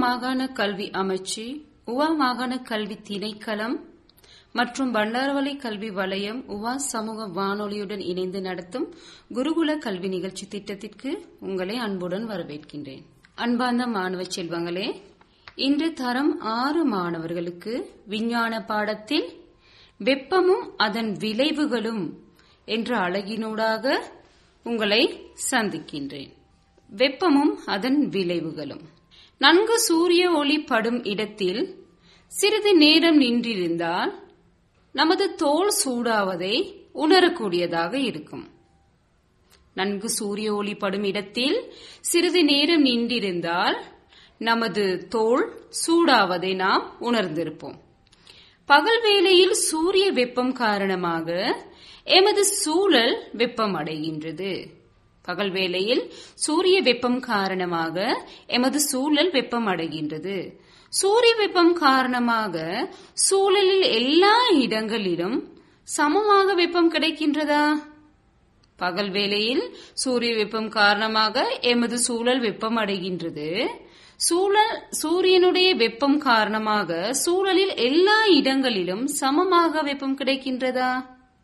மாகாண கல்வி அமைச்சு உவா மாகாண கல்வி திணைக்களம் மற்றும் பண்டாரவளை கல்வி வலயம் உவா சமூக வானொலியுடன் இணைந்து நடத்தும் குருகுல கல்வி நிகழ்ச்சி திட்டத்திற்கு உங்களை அன்புடன் வரவேற்கின்றேன் அன்பார்ந்த மாணவ செல்வங்களே இன்று தரம் ஆறு மாணவர்களுக்கு விஞ்ஞான பாடத்தில் வெப்பமும் அதன் விளைவுகளும் என்ற அழகினூடாக உங்களை சந்திக்கின்றேன் வெப்பமும் அதன் விளைவுகளும் நன்கு சூரிய ஒளி படும் இடத்தில் சிறிது நேரம் நின்றிருந்தால் நமது தோல் சூடாவதை உணரக்கூடியதாக இருக்கும் நன்கு சூரிய ஒளி படும் இடத்தில் சிறிது நேரம் நின்றிருந்தால் நமது தோல் சூடாவதை நாம் உணர்ந்திருப்போம் பகல் வேளையில் சூரிய வெப்பம் காரணமாக எமது சூழல் வெப்பம் அடைகின்றது பகல் வேளையில் சூரிய வெப்பம் காரணமாக எமது சூழல் வெப்பம் அடைகின்றது சூரிய வெப்பம் காரணமாக சூழலில் எல்லா இடங்களிலும் சமமாக வெப்பம் கிடைக்கின்றதா பகல் வேளையில் சூரிய வெப்பம் காரணமாக எமது சூழல் வெப்பம் அடைகின்றது சூழல் சூரியனுடைய வெப்பம் காரணமாக சூழலில் எல்லா இடங்களிலும் சமமாக வெப்பம் கிடைக்கின்றதா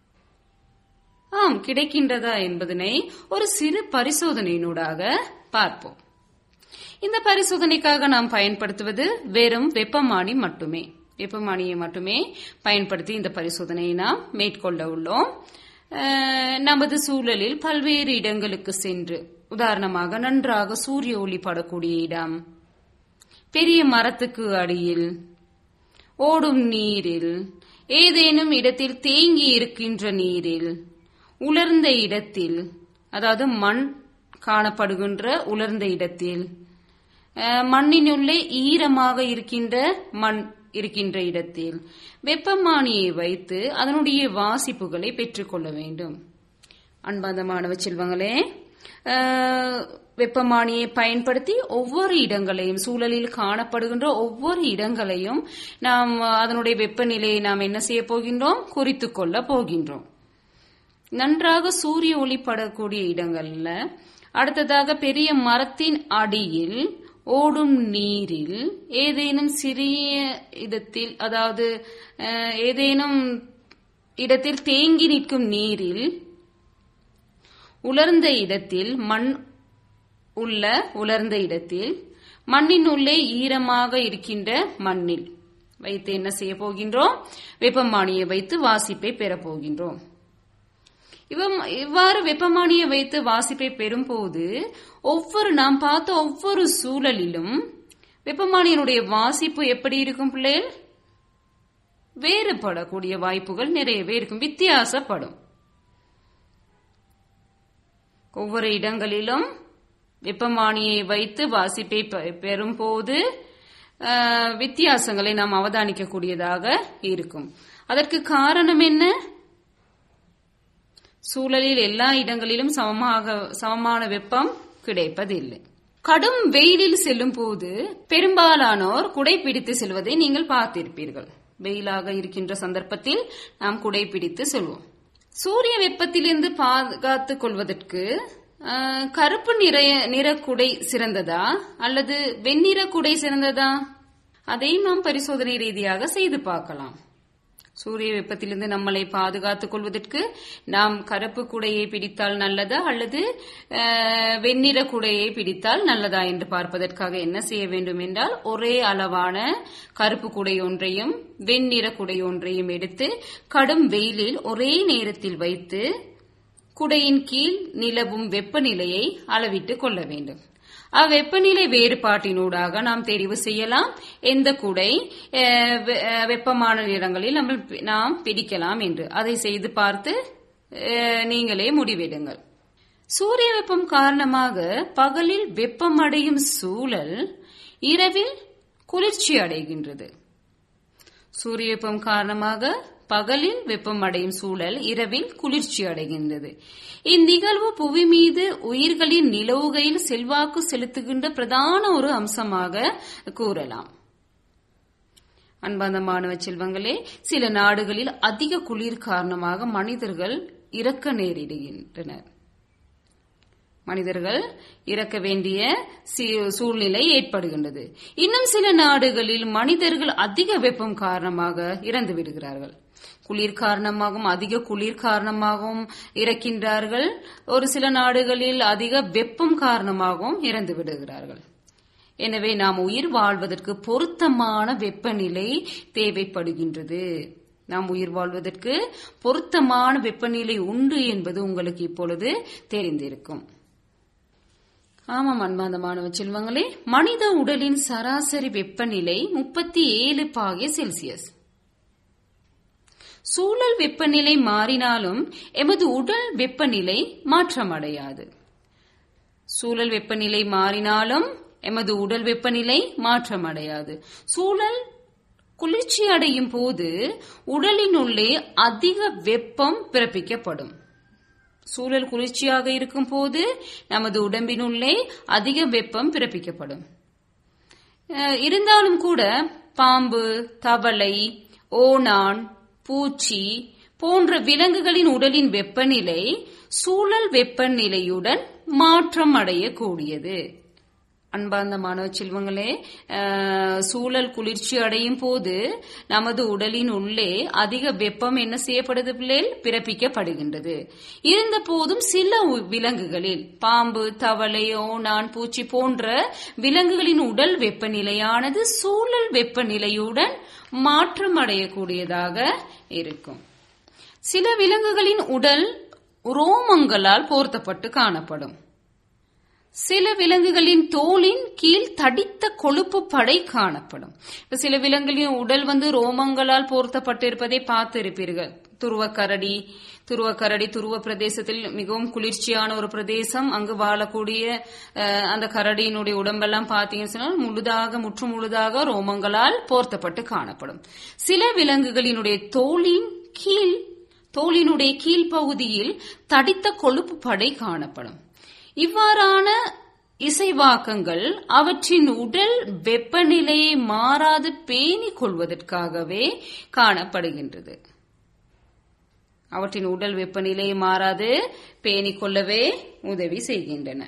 ஆம் கிடைக்கின்றதா என்பதனை ஒரு சிறு பரிசோதனையினூடாக பார்ப்போம் இந்த பரிசோதனைக்காக நாம் பயன்படுத்துவது வெறும் வெப்பமானி மட்டுமே வெப்பமானியை மட்டுமே பயன்படுத்தி இந்த பரிசோதனையை நாம் மேற்கொள்ள உள்ளோம் நமது சூழலில் பல்வேறு இடங்களுக்கு சென்று உதாரணமாக நன்றாக சூரிய ஒளி படக்கூடிய இடம் பெரிய மரத்துக்கு அடியில் ஓடும் நீரில் ஏதேனும் இடத்தில் தேங்கி இருக்கின்ற நீரில் உலர்ந்த இடத்தில் அதாவது மண் காணப்படுகின்ற உலர்ந்த இடத்தில் மண்ணினுள்ளே ஈரமாக இருக்கின்ற மண் இருக்கின்ற இடத்தில் வெப்பமானியை வைத்து அதனுடைய வாசிப்புகளை பெற்றுக்கொள்ள வேண்டும் அன்பாந்த மாணவ செல்வங்களே வெப்பமானியை பயன்படுத்தி ஒவ்வொரு இடங்களையும் சூழலில் காணப்படுகின்ற ஒவ்வொரு இடங்களையும் நாம் அதனுடைய வெப்பநிலையை நாம் என்ன செய்ய போகின்றோம் குறித்து கொள்ள போகின்றோம் நன்றாக சூரிய ஒளி படக்கூடிய இடங்கள்ல அடுத்ததாக பெரிய மரத்தின் அடியில் ஓடும் நீரில் ஏதேனும் சிறிய இடத்தில் அதாவது ஏதேனும் இடத்தில் தேங்கி நிற்கும் நீரில் உலர்ந்த இடத்தில் மண் உள்ள உலர்ந்த இடத்தில் மண்ணின் உள்ளே ஈரமாக இருக்கின்ற மண்ணில் வைத்து என்ன செய்ய போகின்றோம் வெப்பமானியை வைத்து வாசிப்பை பெற போகின்றோம் இவ்வாறு வெப்பமானியை வைத்து வாசிப்பை பெறும்போது ஒவ்வொரு நாம் பார்த்த ஒவ்வொரு சூழலிலும் வெப்பமானியனுடைய வாசிப்பு எப்படி இருக்கும் பிள்ளைகள் வேறுபடக்கூடிய வாய்ப்புகள் நிறையவே இருக்கும் வித்தியாசப்படும் ஒவ்வொரு இடங்களிலும் வெப்பமானியை வைத்து வாசிப்பை பெறும்போது வித்தியாசங்களை நாம் அவதானிக்கக்கூடியதாக இருக்கும் அதற்கு காரணம் என்ன சூழலில் எல்லா இடங்களிலும் சமமாக சமமான வெப்பம் கிடைப்பதில்லை கடும் வெயிலில் செல்லும் போது பெரும்பாலானோர் குடை பிடித்து செல்வதை நீங்கள் பார்த்திருப்பீர்கள் வெயிலாக இருக்கின்ற சந்தர்ப்பத்தில் நாம் குடை பிடித்து செல்வோம் சூரிய வெப்பத்திலிருந்து பாதுகாத்துக் கொள்வதற்கு கருப்பு நிற நிற குடை சிறந்ததா அல்லது வெண்ணிற குடை சிறந்ததா அதை நாம் பரிசோதனை ரீதியாக செய்து பார்க்கலாம் சூரிய வெப்பத்திலிருந்து நம்மளை பாதுகாத்துக் கொள்வதற்கு நாம் கருப்பு குடையை பிடித்தால் நல்லதா அல்லது வெண்ணிற குடையை பிடித்தால் நல்லதா என்று பார்ப்பதற்காக என்ன செய்ய வேண்டும் என்றால் ஒரே அளவான கருப்பு குடை ஒன்றையும் வெண்ணிற குடை ஒன்றையும் எடுத்து கடும் வெயிலில் ஒரே நேரத்தில் வைத்து குடையின் கீழ் நிலவும் வெப்பநிலையை அளவிட்டுக் கொள்ள வேண்டும் அவ்வெப்பநிலை வேறுபாட்டினூடாக நாம் தெரிவு செய்யலாம் எந்த குடை வெப்பமான நிறங்களில் நம்ம நாம் பிடிக்கலாம் என்று அதை செய்து பார்த்து நீங்களே முடிவெடுங்கள் சூரிய வெப்பம் காரணமாக பகலில் வெப்பமடையும் சூழல் இரவில் குளிர்ச்சி அடைகின்றது சூரிய வெப்பம் காரணமாக பகலில் வெப்பம் அடையும் சூழல் இரவில் குளிர்ச்சி அடைகின்றது இந்நிகழ்வு புவி மீது உயிர்களின் நிலவுகையில் செல்வாக்கு செலுத்துகின்ற பிரதான ஒரு அம்சமாக கூறலாம் அன்பார்ந்த மாணவ செல்வங்களே சில நாடுகளில் அதிக குளிர் காரணமாக மனிதர்கள் இறக்க நேரிடுகின்றனர் மனிதர்கள் இறக்க வேண்டிய சி- சூழ்நிலை ஏற்படுகின்றது இன்னும் சில நாடுகளில் மனிதர்கள் அதிக வெப்பம் காரணமாக இறந்து விடுகிறார்கள் குளிர் காரணமாகவும் அதிக குளிர் காரணமாகவும் இறக்கின்றார்கள் ஒரு சில நாடுகளில் அதிக வெப்பம் காரணமாகவும் இறந்து விடுகிறார்கள் எனவே நாம் உயிர் வாழ்வதற்கு பொருத்தமான வெப்பநிலை தேவைப்படுகின்றது நாம் உயிர் வாழ்வதற்கு பொருத்தமான வெப்பநிலை உண்டு என்பது உங்களுக்கு இப்பொழுது தெரிந்திருக்கும் ஆமாம் அன்பாந்த மாணவ செல்வங்களே மனித உடலின் சராசரி வெப்பநிலை முப்பத்தி ஏழு பாகை செல்சியஸ் சூழல் வெப்பநிலை மாறினாலும் எமது உடல் வெப்பநிலை மாற்றமடையாது சூழல் வெப்பநிலை மாறினாலும் எமது உடல் வெப்பநிலை மாற்றமடையாது சூழல் குளிர்ச்சி அடையும் போது உடலினுள்ளே அதிக வெப்பம் பிறப்பிக்கப்படும் சூழல் குளிர்ச்சியாக இருக்கும் போது நமது உடம்பினுள்ளே அதிக வெப்பம் பிறப்பிக்கப்படும் அஹ், இருந்தாலும் கூட பாம்பு தவளை ஓணான் பூச்சி போன்ற விலங்குகளின் உடலின் வெப்பநிலை சூழல் வெப்பநிலையுடன் மாற்றம் அடையக்கூடியது அன்பார்ந்த மாணவ செல்வங்களே அஹ், சூழல் குளிர்ச்சி அடையும் போது நமது உடலின் உள்ளே அதிக வெப்பம் என்ன செய்யப்படுது பிள்ளைகள் பிறப்பிக்கப்படுகின்றது இருந்த போதும் சில உ- விலங்குகளில் பாம்பு தவளை ஓணான் பூச்சி போன்ற விலங்குகளின் உடல் வெப்பநிலையானது சூழல் வெப்பநிலையுடன் மாற்றம் அடையக்கூடியதாக இருக்கும் சில விலங்குகளின் உடல் ரோமங்களால் போர்த்தப்பட்டு காணப்படும் சில விலங்குகளின் தோலின் கீழ் தடித்த கொழுப்பு படை காணப்படும் இப்ப சில விலங்குகளின் உடல் வந்து ரோமங்களால் போர்த்தப்பட்டிருப்பதை பார்த்திருப்பீர்கள் துருவ கரடி துருவ கரடி துருவ பிரதேசத்தில் மிகவும் குளிர்ச்சியான ஒரு பிரதேசம் அங்கு வாழக்கூடிய அஹ், அந்த கரடியினுடைய உடம்பெல்லாம் பார்த்தீங்கன்னு சொன்னால் முழுதாக முற்று முழுதாக ரோமங்களால் போர்த்தப்பட்டு காணப்படும் சில விலங்குகளினுடைய தோலின் கீழ் தோலினுடைய கீழ்ப்பகுதியில் தடித்த கொழுப்பு படை காணப்படும் இவ்வாறான இசைவாக்கங்கள் அவற்றின் உடல் வெப்பநிலையை மாறாது பேணிக் கொள்வதற்காகவே காணப்படுகின்றது அவற்றின் உடல் வெப்பநிலையை மாறாது பேணிக் கொள்ளவே உதவி செய்கின்றன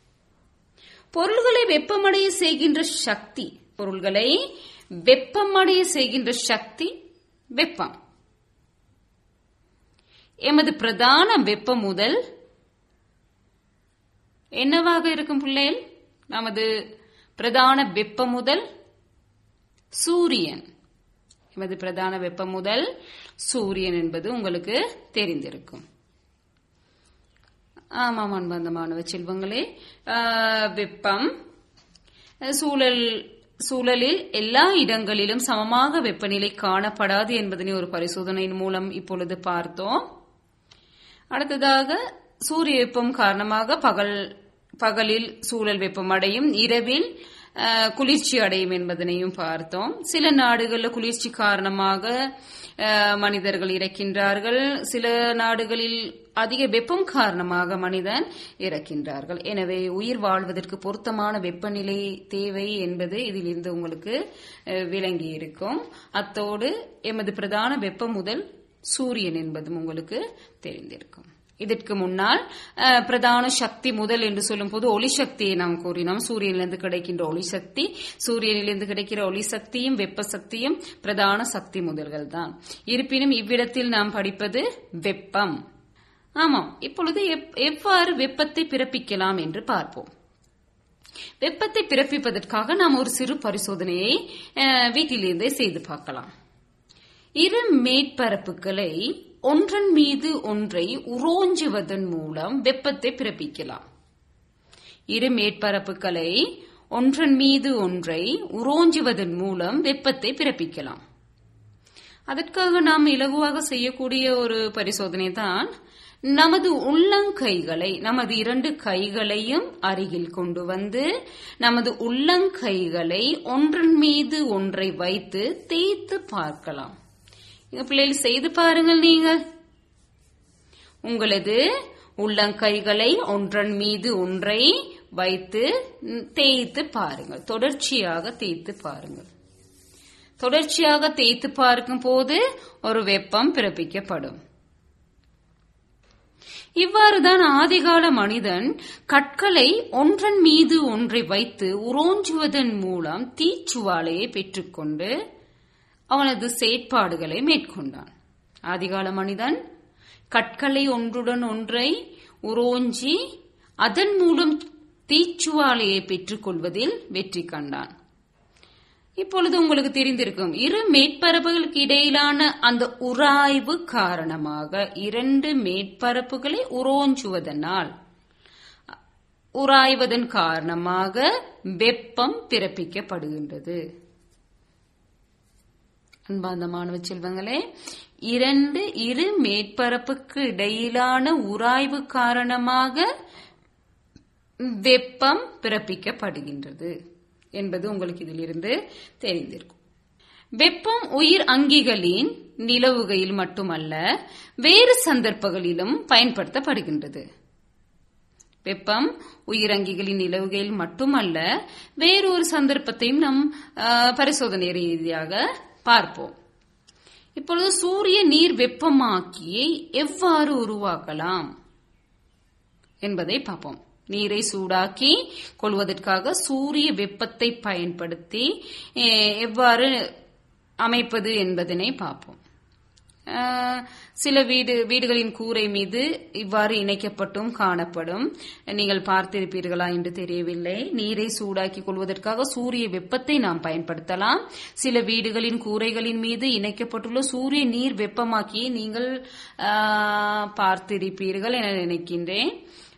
பொருள்களை வெப்பமடைய செய்கின்ற சக்தி பொருள்களை வெப்பமடைய செய்கின்ற சக்தி வெப்பம் எமது பிரதான வெப்பம் முதல் என்னவாக இருக்கும் பிள்ளைகள் நமது பிரதான வெப்பம் முதல் சூரியன் எமது பிரதான வெப்பம் முதல் சூரியன் என்பது உங்களுக்கு தெரிந்திருக்கும் ஆமாம் அன்பந்த மாணவ செல்வங்களே ஆஹ், வெப்பம் சூழல் சூழலில் எல்லா இடங்களிலும் சமமாக வெப்பநிலை காணப்படாது என்பதனை ஒரு பரிசோதனையின் மூலம் இப்பொழுது பார்த்தோம் அடுத்ததாக சூரிய வெப்பம் காரணமாக பகல் பகலில் சூழல் வெப்பம் அடையும் இரவில் அஹ், குளிர்ச்சி அடையும் என்பதனையும் பார்த்தோம் சில நாடுகளில் குளிர்ச்சி காரணமாக அஹ், மனிதர்கள் இறக்கின்றார்கள் சில நாடுகளில் அதிக வெப்பம் காரணமாக மனிதன் இறக்கின்றார்கள் எனவே உயிர் வாழ்வதற்கு பொருத்தமான வெப்பநிலை தேவை என்பது இதிலிருந்து உங்களுக்கு அஹ், விளங்கி இருக்கும் அத்தோடு எமது பிரதான வெப்பம் முதல் சூரியன் என்பதும் உங்களுக்கு தெரிந்திருக்கும் இதற்கு முன்னால் அஹ், பிரதான சக்தி முதல் என்று சொல்லும் போது ஒளி சக்தியை நாம் கூறினோம் சூரியனிலிருந்து கிடைக்கின்ற ஒளி சக்தி சூரியனிலிருந்து கிடைக்கிற ஒளி சக்தியும் வெப்ப சக்தியும் பிரதான சக்தி முதல்கள் தான் இருப்பினும் இவ்விடத்தில் நாம் படிப்பது வெப்பம் ஆமாம் இப்பொழுது எப்- எவ்வாறு வெப்பத்தை பிறப்பிக்கலாம் என்று பார்ப்போம் வெப்பத்தை பிறப்பிப்பதற்காக நாம் ஒரு சிறு பரிசோதனையை அஹ், வீட்டிலிருந்தே செய்து பார்க்கலாம் இரு மேற்பரப்புகளை ஒன்றன் மீது ஒன்றை உரோஞ்சுவதன் மூலம் வெப்பத்தை பிறப்பிக்கலாம் இரு மேற்பரப்புகளை ஒன்றன் மீது ஒன்றை உரோஞ்சுவதன் மூலம் வெப்பத்தை பிறப்பிக்கலாம் அதற்காக நாம் இலகுவாக செய்யக்கூடிய ஒரு பரிசோதனை தான் நமது உள்ளங்கைகளை நமது இரண்டு கைகளையும் அருகில் கொண்டு வந்து நமது உள்ளங்கைகளை ஒன்றன் மீது ஒன்றை வைத்து தேய்த்து பார்க்கலாம் இங்க பிள்ளைகள் செய்து பாருங்கள் நீங்கள் உங்களது உள்ளங்கைகளை ஒன்றன் மீது ஒன்றை வைத்து ம், தேய்த்து பாருங்கள் தொடர்ச்சியாக தேய்த்து பாருங்கள் தொடர்ச்சியாக தேய்த்து பார்க்கும் போது ஒரு வெப்பம் பிறப்பிக்கப்படும் இவ்வாறுதான் ஆதிகால மனிதன் கற்களை ஒன்றன் மீது ஒன்றை வைத்து உரோஞ்சுவதன் மூலம் தீச்சுவாலையை பெற்றுக்கொண்டு அவனது செயற்பாடுகளை மேற்கொண்டான் ஆதிகால மனிதன் கற்களை ஒன்றுடன் ஒன்றை உரோஞ்சி அதன் மூலம் தீச்சுவாலையை பெற்றுக்கொள்வதில் வெற்றி கண்டான் இப்பொழுது உங்களுக்கு தெரிந்திருக்கும் இரு மேற்பரப்புகளுக்கு இடையிலான அந்த உராய்வு காரணமாக இரண்டு மேற்பரப்புகளை உரோஞ்சுவதனால் உராய்வதன் காரணமாக வெப்பம் பிறப்பிக்கப்படுகின்றது அன்பார்ந்த மாணவ செல்வங்களே இரண்டு இரு மேற்பரப்புக்கு இடையிலான உராய்வு காரணமாக வெப்பம் பிறப்பிக்கப்படுகின்றது என்பது உங்களுக்கு இதிலிருந்து தெரிந்திருக்கும் வெப்பம் உயிர் அங்கிகளின் நிலவுகையில் மட்டுமல்ல வேறு சந்தர்ப்பங்களிலும் பயன்படுத்தப்படுகின்றது வெப்பம் உயிரங்கிகளின் நிலவுகையில் மட்டுமல்ல வேறொரு சந்தர்ப்பத்தையும் நம் பரிசோதனை ரீதியாக பார்ப்போம் இப்பொழுது சூரிய நீர் வெப்பமாக்கியை எவ்வாறு உருவாக்கலாம் என்பதை பார்ப்போம் நீரை சூடாக்கி கொள்வதற்காக சூரிய வெப்பத்தை பயன்படுத்தி எவ்வாறு அமைப்பது என்பதனை பார்ப்போம் சில வீடு வீடுகளின் கூரை மீது இவ்வாறு இணைக்கப்பட்டும் காணப்படும் நீங்கள் பார்த்திருப்பீர்களா என்று தெரியவில்லை நீரை சூடாக்கி கொள்வதற்காக சூரிய வெப்பத்தை நாம் பயன்படுத்தலாம் சில வீடுகளின் கூரைகளின் மீது இணைக்கப்பட்டுள்ள சூரிய நீர் வெப்பமாக்கி நீங்கள் பார்த்திருப்பீர்கள் என நினைக்கின்றேன்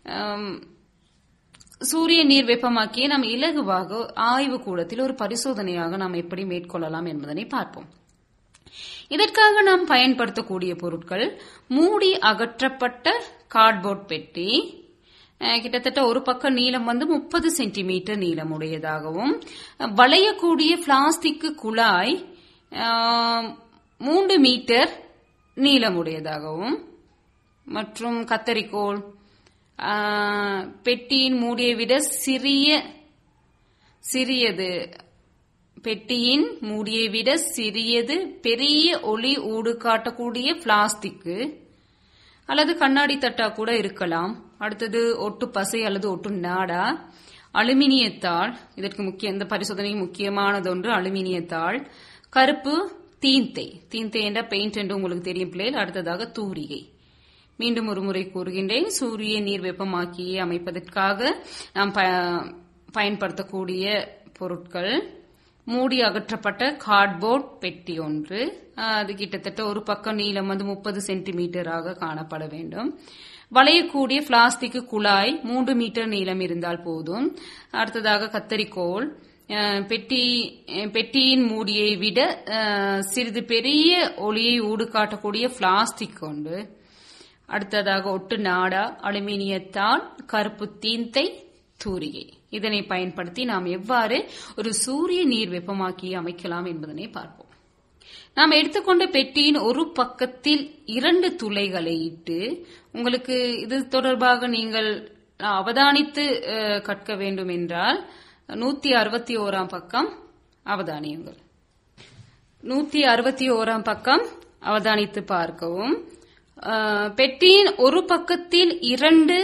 சூரிய நீர் வெப்பமாக்கிய நாம் இலகுவாக ஆய்வு கூடத்தில் ஒரு பரிசோதனையாக நாம் எப்படி மேற்கொள்ளலாம் என்பதனை பார்ப்போம் இதற்காக நாம் பயன்படுத்தக்கூடிய பொருட்கள் மூடி அகற்றப்பட்ட கார்ட்போர்ட் பெட்டி கிட்டத்தட்ட ஒரு பக்கம் நீளம் வந்து முப்பது சென்டிமீட்டர் நீளமுடையதாகவும் வளையக்கூடிய பிளாஸ்டிக் குழாய் மூன்று மீட்டர் நீளமுடையதாகவும் மற்றும் கத்தரிக்கோள் பெட்டியின் மூடியை விட சிறிய சிறியது பெட்டியின் மூடியை விட சிறியது பெரிய ஒளி ஊடு காட்டக்கூடிய பிளாஸ்டிக்கு அல்லது கண்ணாடி தட்டா கூட இருக்கலாம் அடுத்தது ஒட்டு பசை அல்லது ஒட்டு நாடா அலுமினியத்தாள் இதற்கு முக்கிய இந்த பரிசோதனை முக்கியமானது ஒன்று அலுமினியத்தாள் கருப்பு தீந்தை தீந்தை என்ற பெயிண்ட் என்று உங்களுக்கு தெரியும் பிள்ளைகள் அடுத்ததாக தூரிகை மீண்டும் ஒரு முறை கூறுகின்றேன் சூரிய நீர் வெப்பமாக்கியை அமைப்பதற்காக நாம் பயன்படுத்தக்கூடிய பொருட்கள் மூடி அகற்றப்பட்ட கார்ட்போர்ட் பெட்டி ஒன்று அது கிட்டத்தட்ட ஒரு பக்கம் நீளம் வந்து முப்பது சென்டிமீட்டராக காணப்பட வேண்டும் வளையக்கூடிய பிளாஸ்டிக் குழாய் மூன்று மீட்டர் நீளம் இருந்தால் போதும் அடுத்ததாக கத்தரிக்கோள் பெட்டி பெட்டியின் மூடியை விட சிறிது பெரிய ஒளியை ஊடு காட்டக்கூடிய பிளாஸ்டிக் கொண்டு அடுத்ததாக ஒட்டு நாடா அலுமினியத்தால் கருப்பு தீந்தை தூரிகை இதனை பயன்படுத்தி நாம் எவ்வாறு ஒரு சூரிய நீர் வெப்பமாக்கி அமைக்கலாம் என்பதனை பார்ப்போம் நாம் எடுத்துக்கொண்ட பெட்டியின் ஒரு பக்கத்தில் இரண்டு துளைகளை இட்டு உங்களுக்கு இது தொடர்பாக நீங்கள் அவதானித்து கற்க வேண்டும் என்றால் நூத்தி அறுபத்தி ஓராம் பக்கம் அவதானியுங்கள் நூத்தி அறுபத்தி ஓராம் பக்கம் அவதானித்து பார்க்கவும் பெட்டியின் ஒரு பக்கத்தில் இரண்டு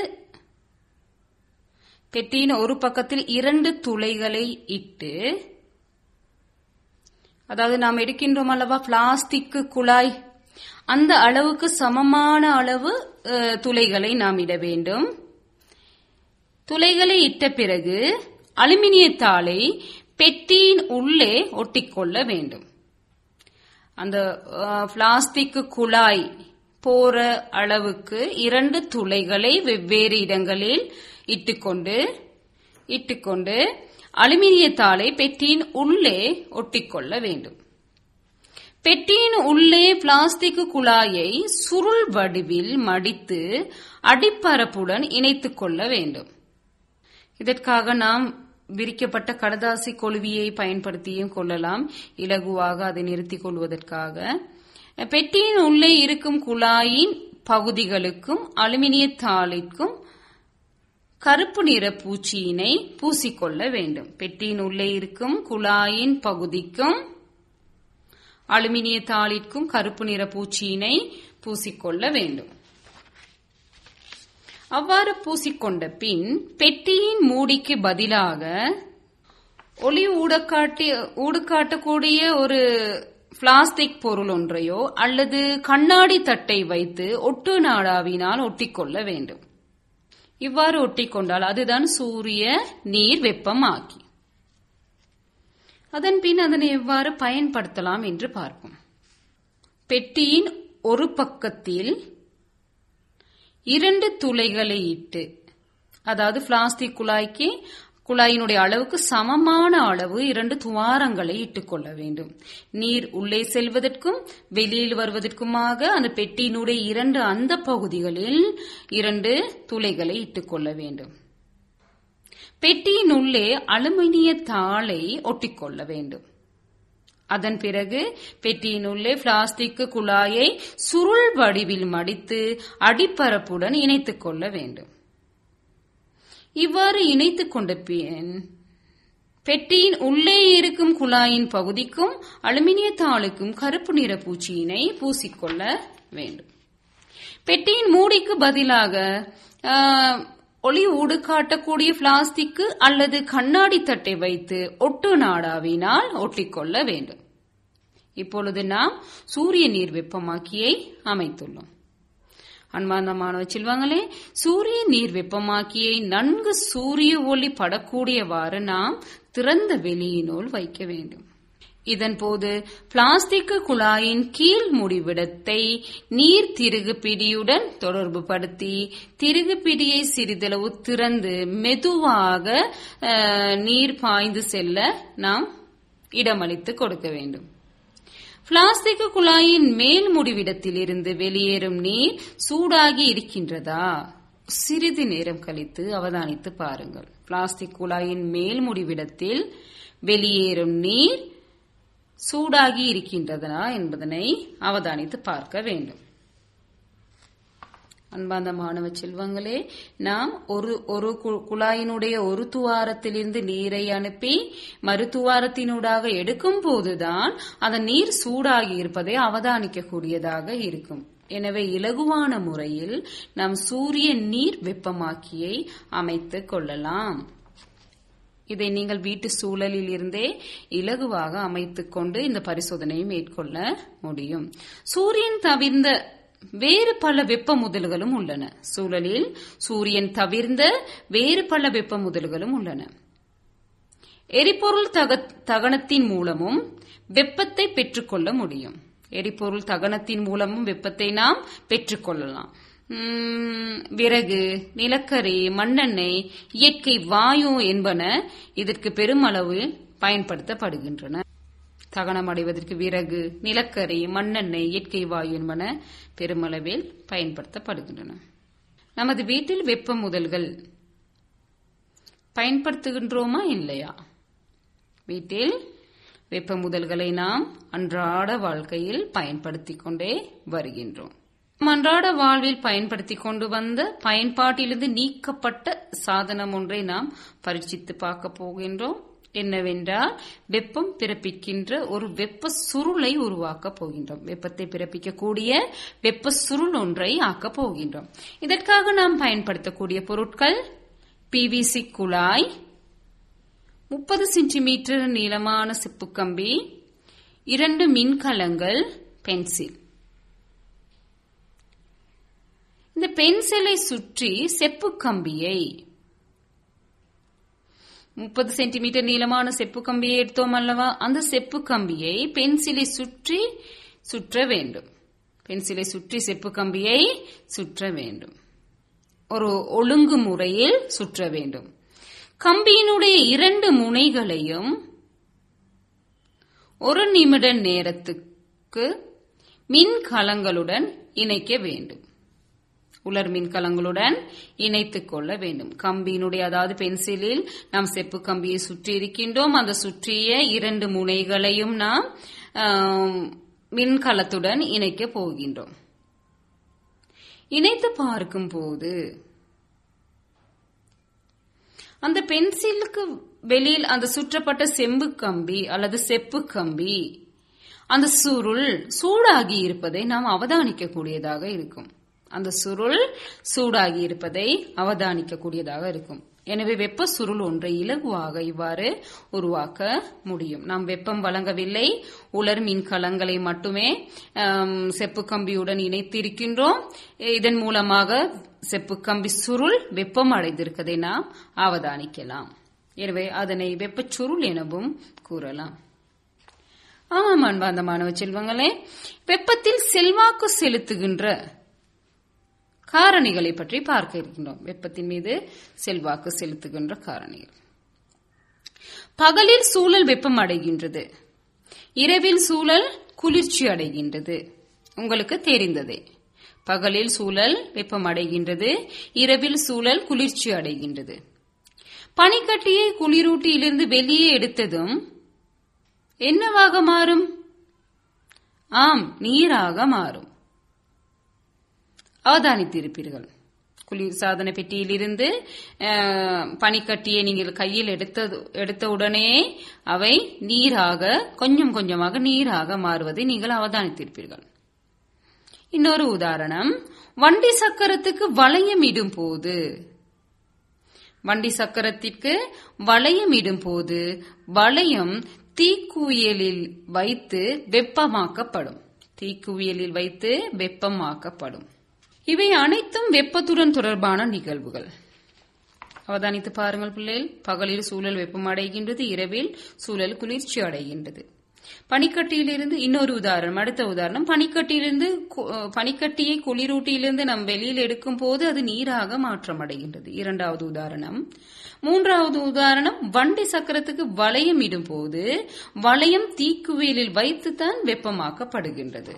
பெட்டியின் ஒரு பக்கத்தில் இரண்டு துளைகளை இட்டு அதாவது நாம் எடுக்கின்றோம் அல்லவா பிளாஸ்டிக் குழாய் அந்த அளவுக்கு சமமான அளவு துளைகளை நாம் இட வேண்டும் துளைகளை இட்ட பிறகு அலுமினிய தாளை பெட்டியின் உள்ளே ஒட்டிக்கொள்ள வேண்டும் அந்த பிளாஸ்டிக் குழாய் போற அளவுக்கு இரண்டு துளைகளை வெவ்வேறு இடங்களில் இட்டுக்கொண்டு இட்டுக்கொண்டு அலுமினிய தாளை பெட்டியின் உள்ளே ஒட்டிக்கொள்ள வேண்டும் பெட்டியின் உள்ளே பிளாஸ்டிக் குழாயை சுருள் வடிவில் மடித்து அடிப்பரப்புடன் இணைத்துக் கொள்ள வேண்டும் இதற்காக நாம் விரிக்கப்பட்ட கடதாசி கொழுவியை பயன்படுத்தியும் கொள்ளலாம் இலகுவாக அதை நிறுத்திக் கொள்வதற்காக பெட்டியின் உள்ளே இருக்கும் குழாயின் பகுதிகளுக்கும் அலுமினிய தாளிற்கும் கருப்பு நிற பூச்சியினை பூசிக்கொள்ள வேண்டும் பெட்டியின் உள்ளே இருக்கும் குழாயின் பகுதிக்கும் அலுமினிய தாளிற்கும் கருப்பு நிற பூச்சியினை பூசிக்கொள்ள வேண்டும் அவ்வாறு பூசிக்கொண்ட பின் பெட்டியின் மூடிக்கு பதிலாக ஒளி ஊடக்காட்டி ஊடுகாட்டக்கூடிய ஒரு பிளாஸ்டிக் பொருள் ஒன்றையோ அல்லது கண்ணாடி தட்டை வைத்து ஒட்டு நாடாவினால் ஒட்டிக்கொள்ள வேண்டும் இவ்வாறு ஒட்டிக்கொண்டால் அதுதான் சூரிய நீர் வெப்பமாக்கி அதன் பின் அதனை எவ்வாறு பயன்படுத்தலாம் என்று பார்ப்போம் பெட்டியின் ஒரு பக்கத்தில் இரண்டு துளைகளை இட்டு அதாவது பிளாஸ்டிக் குழாய்க்கு குழாயினுடைய அளவுக்கு சமமான அளவு இரண்டு துவாரங்களை இட்டுக்கொள்ள வேண்டும் நீர் உள்ளே செல்வதற்கும் வெளியில் வருவதற்குமாக அந்த பெட்டியினுடைய இரண்டு அந்த பகுதிகளில் இரண்டு துளைகளை இட்டுக்கொள்ள வேண்டும் பெட்டியின் உள்ளே அலுமினிய தாளை ஒட்டிக்கொள்ள வேண்டும் அதன் பிறகு பெட்டியின் உள்ளே பிளாஸ்டிக் குழாயை சுருள் வடிவில் மடித்து அடிப்பரப்புடன் இணைத்துக் கொள்ள வேண்டும் இவ்வாறு இணைத்துக் கொண்ட பின் பெட்டியின் உள்ளே இருக்கும் குழாயின் பகுதிக்கும் அலுமினிய தாளுக்கும் கருப்பு நிற பூச்சியினை பூசிக்கொள்ள வேண்டும் பெட்டியின் மூடிக்கு பதிலாக ஒளி ஊடு காட்டக்கூடிய பிளாஸ்டிக் அல்லது கண்ணாடி தட்டை வைத்து ஒட்டு நாடாவினால் ஒட்டிக்கொள்ள வேண்டும் இப்பொழுது நாம் சூரிய நீர் வெப்பமாக்கியை அமைத்துள்ளோம் அன்பார்ந்த மாணவ செல்வாங்களே சூரிய நீர் வெப்பமாக்கியை நன்கு சூரிய ஒளி படக்கூடியவாறு நாம் திறந்த வெளியினுள் வைக்க வேண்டும் இதன் போது பிளாஸ்டிக் குழாயின் கீழ் முடிவிடத்தை நீர் திருகு பிடியுடன் தொடர்பு படுத்தி திருகு பிடியை சிறிதளவு திறந்து மெதுவாக நீர் பாய்ந்து செல்ல நாம் இடமளித்து கொடுக்க வேண்டும் பிளாஸ்டிக் குழாயின் மேல் முடிவிடத்தில் இருந்து வெளியேறும் நீர் சூடாகி இருக்கின்றதா சிறிது நேரம் கழித்து அவதானித்து பாருங்கள் பிளாஸ்டிக் குழாயின் மேல் முடிவிடத்தில் வெளியேறும் நீர் சூடாகி இருக்கின்றதா என்பதனை அவதானித்து பார்க்க வேண்டும் அன்பாந்த மாணவ செல்வங்களே நாம் ஒரு ஒரு குழாயினுடைய ஒரு துவாரத்திலிருந்து நீரை அனுப்பி மறுத்துவாரத்தினூடாக எடுக்கும் போதுதான் அந்த நீர் சூடாகி இருப்பதை அவதானிக்கக்கூடியதாக இருக்கும் எனவே இலகுவான முறையில் நாம் சூரிய நீர் வெப்பமாக்கியை அமைத்துக் கொள்ளலாம் இதை நீங்கள் வீட்டு சூழலில் இருந்தே இலகுவாக அமைத்துக் கொண்டு இந்த பரிசோதனையை மேற்கொள்ள முடியும் சூரியன் தவிர்ந்த வேறு பல வெப்ப முதல்களும் உள்ளன சூழலில் சூரியன் தவிர்ந்த வேறு பல வெப்ப முதல்களும் உள்ளன எரிபொருள் தகனத்தின் மூலமும் வெப்பத்தை பெற்றுக்கொள்ள முடியும் எரிபொருள் தகனத்தின் மூலமும் வெப்பத்தை நாம் பெற்றுக்கொள்ளலாம் விறகு நிலக்கரி மண்ணெண்ணெய் இயற்கை வாயு என்பன இதற்கு பெருமளவு பயன்படுத்தப்படுகின்றன தகனம் அடைவதற்கு விறகு நிலக்கரி மண்ணெண்ணெய் இயற்கை வாயு என்பன பெருமளவில் பயன்படுத்தப்படுகின்றன நமது வீட்டில் வெப்ப முதல்கள் பயன்படுத்துகின்றோமா இல்லையா வீட்டில் வெப்ப முதல்களை நாம் அன்றாட வாழ்க்கையில் பயன்படுத்திக் கொண்டே வருகின்றோம் அன்றாட வாழ்வில் பயன்படுத்தி கொண்டு வந்த பயன்பாட்டிலிருந்து நீக்கப்பட்ட சாதனம் ஒன்றை நாம் பரீட்சித்து பார்க்க போகின்றோம் என்னவென்றால் வெப்பம் பிறப்பிக்கின்ற ஒரு வெப்ப சுருளை உருவாக்க போகின்றோம் வெப்பத்தை பிறப்பிக்கக்கூடிய வெப்ப சுருள் ஒன்றை ஆக்க போகின்றோம் இதற்காக நாம் பயன்படுத்தக்கூடிய பொருட்கள் பிவிசி குழாய் முப்பது சென்டிமீட்டர் நீளமான செப்பு கம்பி இரண்டு மின்கலங்கள் பென்சில் இந்த பென்சிலை சுற்றி செப்பு கம்பியை முப்பது சென்டிமீட்டர் நீளமான செப்பு கம்பியை எடுத்தோம் அல்லவா அந்த செப்பு கம்பியை பென்சிலை சுற்றி சுற்ற வேண்டும் பென்சிலை சுற்றி செப்பு கம்பியை சுற்ற வேண்டும் ஒரு ஒழுங்கு முறையில் சுற்ற வேண்டும் கம்பியினுடைய இரண்டு முனைகளையும் ஒரு நிமிட நேரத்துக்கு மின்கலங்களுடன் இணைக்க வேண்டும் உலர் மின்கலங்களுடன் இணைத்துக் கொள்ள வேண்டும் கம்பியினுடைய அதாவது பென்சிலில் நாம் செப்பு கம்பியை சுற்றி இருக்கின்றோம் அந்த சுற்றிய இரண்டு முனைகளையும் நாம் மின்கலத்துடன் இணைக்க போகின்றோம் இணைத்து பார்க்கும் போது அந்த பென்சிலுக்கு வெளியில் அந்த சுற்றப்பட்ட செம்பு கம்பி அல்லது செப்பு கம்பி அந்த சுருள் சூடாகி இருப்பதை நாம் அவதானிக்க கூடியதாக இருக்கும் அந்த சுருள் சூடாகி இருப்பதை அவதானிக்கக்கூடியதாக இருக்கும் எனவே வெப்ப சுருள் ஒன்றை இலகுவாக இவ்வாறு உருவாக்க முடியும் நாம் வெப்பம் வழங்கவில்லை உலர் மின்கலங்களை மட்டுமே ஆம், செப்பு கம்பியுடன் இணைத்திருக்கின்றோம் இதன் மூலமாக செப்பு கம்பி சுருள் வெப்பம் அடைந்திருப்பதை நாம் அவதானிக்கலாம் எனவே அதனை வெப்பச் சுருள் எனவும் கூறலாம் ஆமாம் அன்பார்ந்த மாணவ செல்வங்களே வெப்பத்தில் செல்வாக்கு செலுத்துகின்ற காரணிகளை பற்றி பார்க்க இருக்கின்றோம் வெப்பத்தின் மீது செல்வாக்கு செலுத்துகின்ற காரணிகள் பகலில் சூழல் வெப்பம் அடைகின்றது இரவில் சூழல் குளிர்ச்சி அடைகின்றது உங்களுக்கு தெரிந்ததே பகலில் சூழல் வெப்பம் அடைகின்றது இரவில் சூழல் குளிர்ச்சி அடைகின்றது பனிக்கட்டியை குளிரூட்டியிலிருந்து வெளியே எடுத்ததும் என்னவாக மாறும் ஆம் நீராக மாறும் அவதானித்திருப்பீர்கள் குளிர் சாதன பெட்டியிலிருந்து அஹ், பனிக்கட்டியை நீங்கள் கையில் எடுத்தது எடுத்தவுடனே அவை நீராக கொஞ்சம் கொஞ்சமாக நீராக மாறுவதை நீங்கள் அவதானித்திருப்பீர்கள் இன்னொரு உதாரணம் வண்டி சக்கரத்துக்கு வளையம் இடும் போது வண்டி சக்கரத்திற்கு வளையம் இடும் போது வளையம் தீக்குவியலில் வைத்து வெப்பமாக்கப்படும் தீக்குவியலில் வைத்து வெப்பமாக்கப்படும் இவை அனைத்தும் வெப்பத்துடன் தொடர்பான நிகழ்வுகள் அவதானித்து பாருங்கள் பிள்ளைகள் பகலில் சூழல் வெப்பம் அடைகின்றது இரவில் சூழல் குளிர்ச்சி அடைகின்றது பனிக்கட்டியிலிருந்து இன்னொரு உதாரணம் அடுத்த உதாரணம் பனிக்கட்டியிலிருந்து கு- அஹ், பனிக்கட்டியை குளிரூட்டியிலிருந்து நாம் வெளியில் எடுக்கும் போது அது நீராக மாற்றம் அடைகின்றது இரண்டாவது உதாரணம் மூன்றாவது உதாரணம் வண்டி சக்கரத்துக்கு வளையம் இடும் போது வளையம் தீக்குவியலில் வைத்துத்தான் வெப்பமாக்கப்படுகின்றது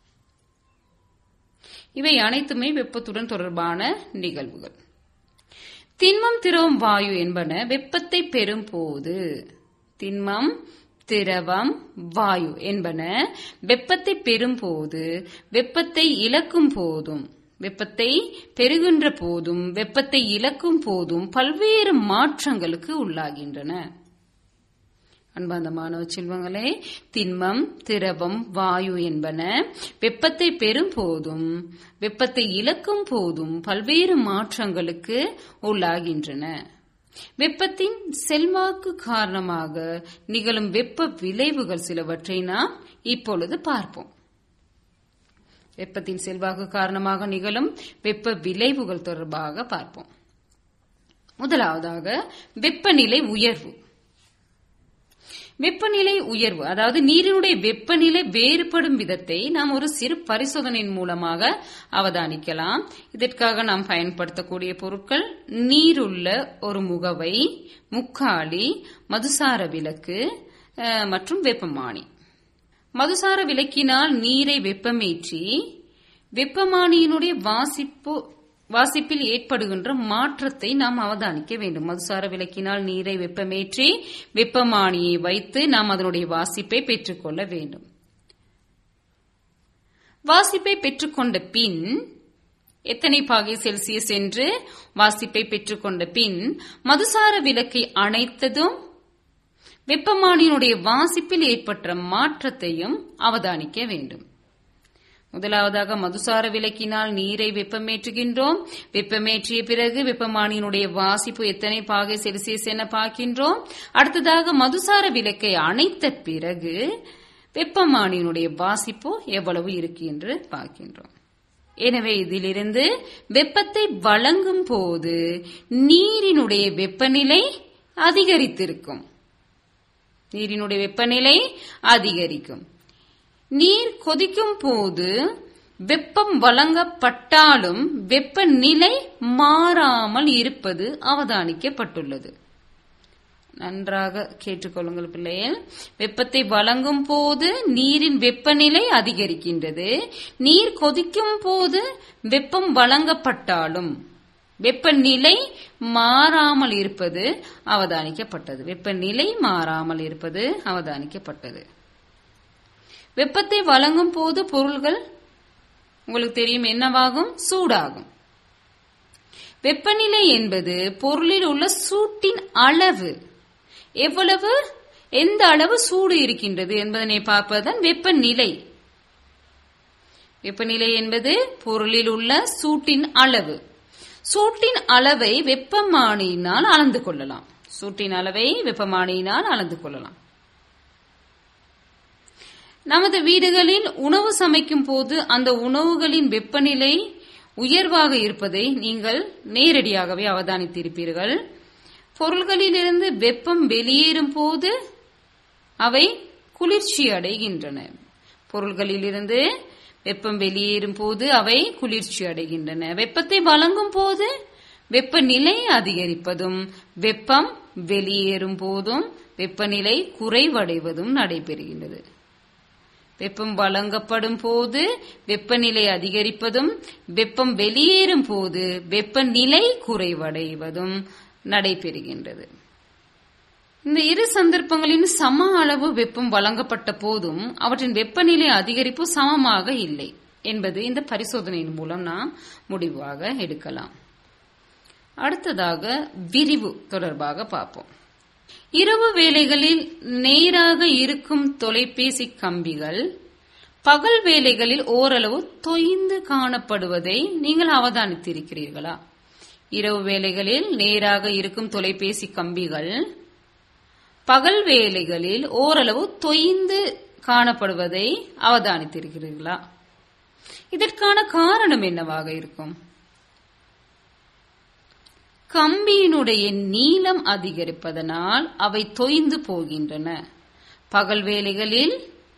இவை அனைத்துமே வெப்பத்துடன் தொடர்பான நிகழ்வுகள் திண்மம் திரவம் வாயு என்பன வெப்பத்தை பெறும் போது திண்மம் திரவம் வாயு என்பன வெப்பத்தை பெறும் போது வெப்பத்தை இழக்கும் போதும் வெப்பத்தை பெறுகின்ற போதும் வெப்பத்தை இழக்கும் போதும் பல்வேறு மாற்றங்களுக்கு உள்ளாகின்றன அன்பார்ந்த மாணவ செல்வங்களே திண்மம் திரவம் வாயு என்பன வெப்பத்தை பெறும் போதும் வெப்பத்தை இழக்கும் போதும் பல்வேறு மாற்றங்களுக்கு உள்ளாகின்றன வெப்பத்தின் செல்வாக்கு காரணமாக நிகழும் வெப்ப விளைவுகள் சிலவற்றை நாம் இப்பொழுது பார்ப்போம் வெப்பத்தின் செல்வாக்கு காரணமாக நிகழும் வெப்ப விளைவுகள் தொடர்பாக பார்ப்போம் முதலாவதாக வெப்பநிலை உயர்வு வெப்பநிலை உயர்வு அதாவது நீரினுடைய வெப்பநிலை வேறுபடும் விதத்தை நாம் ஒரு சிறு பரிசோதனையின் மூலமாக அவதானிக்கலாம் இதற்காக நாம் பயன்படுத்தக்கூடிய பொருட்கள் நீருள்ள ஒரு முகவை முக்காலி மதுசார விளக்கு அஹ், மற்றும் வெப்பமானி மதுசார விளக்கினால் நீரை வெப்பமேற்றி வெப்பமானியினுடைய வாசிப்பு வாசிப்பில் ஏற்படுகின்ற மாற்றத்தை நாம் அவதானிக்க வேண்டும் மதுசார விளக்கினால் நீரை வெப்பமேற்றி வெப்பமானியை வைத்து நாம் அதனுடைய வாசிப்பை பெற்றுக்கொள்ள வேண்டும் வாசிப்பை பெற்றுக்கொண்ட பின் எத்தனை பாகை செல்சியஸ் என்று வாசிப்பை பெற்றுக்கொண்ட பின் மதுசார விளக்கை அணைத்ததும் வெப்பமானியினுடைய வாசிப்பில் ஏற்பட்ட மாற்றத்தையும் அவதானிக்க வேண்டும் முதலாவதாக மதுசார விளக்கினால் நீரை வெப்பமேற்றுகின்றோம் வெப்பமேற்றிய பிறகு வெப்பமானியினுடைய வாசிப்பு எத்தனை பாகை செல்சியஸ் என பார்க்கின்றோம் அடுத்ததாக மதுசார விளக்கை அணைத்த பிறகு வெப்பமானியினுடைய வாசிப்பு எவ்வளவு இருக்கு என்று பார்க்கின்றோம் எனவே இதிலிருந்து வெப்பத்தை வழங்கும் போது நீரினுடைய வெப்பநிலை அதிகரித்திருக்கும் நீரினுடைய வெப்பநிலை அதிகரிக்கும் நீர் கொதிக்கும் போது வெப்பம் வழங்கப்பட்டாலும் வெப்பநிலை மாறாமல் இருப்பது அவதானிக்கப்பட்டுள்ளது நன்றாக கேட்டுக்கொள்ளுங்கள் பிள்ளைகள் வெப்பத்தை வழங்கும் போது நீரின் வெப்பநிலை அதிகரிக்கின்றது நீர் கொதிக்கும் போது வெப்பம் வழங்கப்பட்டாலும் வெப்பநிலை மாறாமல் இருப்பது அவதானிக்கப்பட்டது வெப்பநிலை மாறாமல் இருப்பது அவதானிக்கப்பட்டது வெப்பத்தை வழங்கும் போது பொருள்கள் உங்களுக்கு தெரியும் என்னவாகும் சூடாகும் வெப்பநிலை என்பது பொருளில் உள்ள சூட்டின் அளவு எவ்வளவு எந்த அளவு சூடு இருக்கின்றது என்பதனை பார்ப்பதுதான் வெப்பநிலை வெப்பநிலை என்பது பொருளில் உள்ள சூட்டின் அளவு சூட்டின் அளவை வெப்பமானியினால் அளந்து கொள்ளலாம் சூட்டின் அளவை வெப்பமானியினால் அளந்து கொள்ளலாம் நமது வீடுகளில் உணவு சமைக்கும் போது அந்த உணவுகளின் வெப்பநிலை உயர்வாக இருப்பதை நீங்கள் நேரடியாகவே அவதானித்திருப்பீர்கள் பொருள்களிலிருந்து வெப்பம் வெளியேறும் போது அவை குளிர்ச்சி அடைகின்றன பொருள்களிலிருந்து வெப்பம் வெளியேறும் போது அவை குளிர்ச்சி அடைகின்றன வெப்பத்தை வழங்கும் போது வெப்பநிலை அதிகரிப்பதும் வெப்பம் வெளியேறும் போதும் வெப்பநிலை குறைவடைவதும் நடைபெறுகின்றது வெப்பம் வழங்கப்படும் போது வெப்பநிலை அதிகரிப்பதும் வெப்பம் வெளியேறும் போது வெப்பநிலை குறைவடைவதும் நடைபெறுகின்றது இந்த இரு சந்தர்ப்பங்களின் சம அளவு வெப்பம் வழங்கப்பட்ட போதும் அவற்றின் வெப்பநிலை அதிகரிப்பு சமமாக இல்லை என்பது இந்த பரிசோதனையின் மூலம் நாம் முடிவாக எடுக்கலாம் அடுத்ததாக விரிவு தொடர்பாக பார்ப்போம் இரவு வேளைகளில் நேராக இருக்கும் தொலைபேசி கம்பிகள் பகல் வேளைகளில் ஓரளவு தொய்ந்து காணப்படுவதை நீங்கள் அவதானித்திருக்கிறீர்களா இரவு வேளைகளில் நேராக இருக்கும் தொலைபேசி கம்பிகள் பகல் வேளைகளில் ஓரளவு தொய்ந்து காணப்படுவதை அவதானித்திருக்கிறீர்களா இதற்கான காரணம் என்னவாக இருக்கும் கம்பியினுடைய நீளம் அதிகரிப்பதனால் அவை தொய்ந்து போகின்றன பகல் வேளைகளில்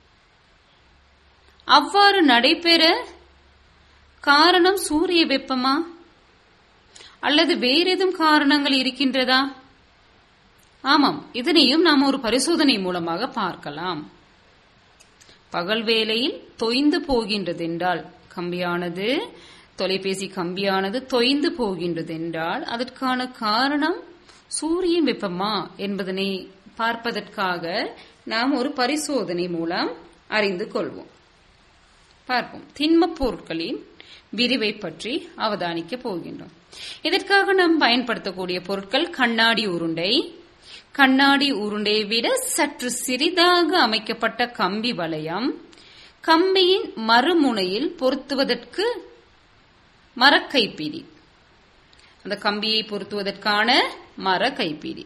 அவ்வாறு நடைபெற காரணம் சூரிய வெப்பமா அல்லது வேறேதும் காரணங்கள் இருக்கின்றதா ஆமாம் இதனையும் நாம் ஒரு பரிசோதனை மூலமாக பார்க்கலாம் பகல் வேளையில் தொய்ந்து போகின்றது என்றால் கம்பியானது தொலைபேசி கம்பியானது தொய்ந்து போகின்றது என்றால் அதற்கான காரணம் சூரியன் வெப்பமா என்பதனை பார்ப்பதற்காக நாம் ஒரு பரிசோதனை மூலம் அறிந்து கொள்வோம் பார்ப்போம் திண்மப் பொருட்களின் விரிவை பற்றி அவதானிக்க போகின்றோம் இதற்காக நாம் பயன்படுத்தக்கூடிய பொருட்கள் கண்ணாடி உருண்டை கண்ணாடி உருண்டையை விட சற்று சிறிதாக அமைக்கப்பட்ட கம்பி வளையம் கம்பியின் மறுமுனையில் பொருத்துவதற்கு மரக்கைப்பிடி அந்த கம்பியை பொருத்துவதற்கான மர கைப்பிடி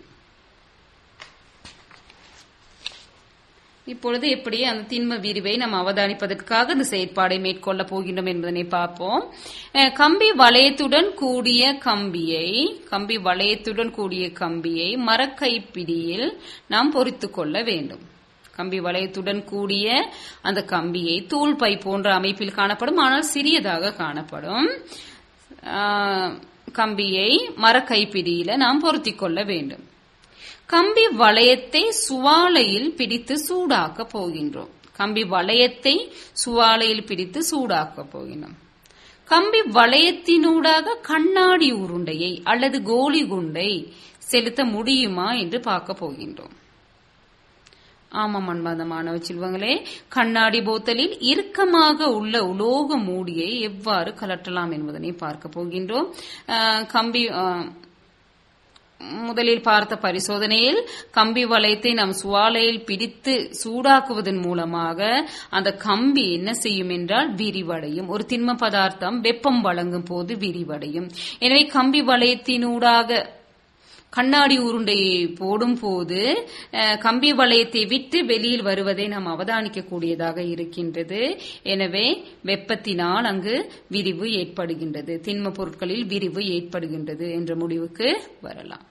இப்பொழுது எப்படி அந்த திண்ம விரிவை நாம் அவதானிப்பதற்காக இந்த செயற்பாடை மேற்கொள்ள போகின்றோம் என்பதனை பார்ப்போம் அஹ் கம்பி வளையத்துடன் கூடிய கம்பியை கம்பி வளையத்துடன் கூடிய கம்பியை மரக்கைப்பிடியில் நாம் பொறித்துக் கொள்ள வேண்டும் கம்பி வளையத்துடன் கூடிய அந்த கம்பியை தூள் பை போன்ற அமைப்பில் காணப்படும் ஆனால் சிறியதாக காணப்படும் ஆஹ் கம்பியை மரக்கைப்பிடியில நாம் பொருத்திக் கொள்ள வேண்டும் கம்பி வளையத்தை சுவாலையில் பிடித்து சூடாக்க போகின்றோம் கம்பி வளையத்தை சுவாலையில் பிடித்து சூடாக்க போகின்றோம் கம்பி வளையத்தினூடாக கண்ணாடி உருண்டையை அல்லது கோலி குண்டை செலுத்த முடியுமா என்று பார்க்க போகின்றோம் ஆமாம் அன்பார்ந்த மாணவ செல்வங்களே கண்ணாடி போத்தலில் இறுக்கமாக உள்ள உலோக மூடியை எவ்வாறு கலட்டலாம் என்பதனை பார்க்க போகின்றோம் ஆஹ் கம்பி ஆஹ் முதலில் பார்த்த பரிசோதனையில் கம்பி வளையத்தை நாம் சுவாலையில் பிடித்து சூடாக்குவதன் மூலமாக அந்த கம்பி என்ன செய்யும் என்றால் விரிவடையும் ஒரு திண்ம பதார்த்தம் வெப்பம் வழங்கும் போது விரிவடையும் எனவே கம்பி வளையத்தினூடாக கண்ணாடி உருண்டையை போடும் போது அஹ், கம்பி வளையத்தை விட்டு வெளியில் வருவதை நாம் அவதானிக்க கூடியதாக இருக்கின்றது எனவே வெப்பத்தினால் அங்கு விரிவு ஏற்படுகின்றது திண்ம பொருட்களில் விரிவு ஏற்படுகின்றது என்ற முடிவுக்கு வரலாம்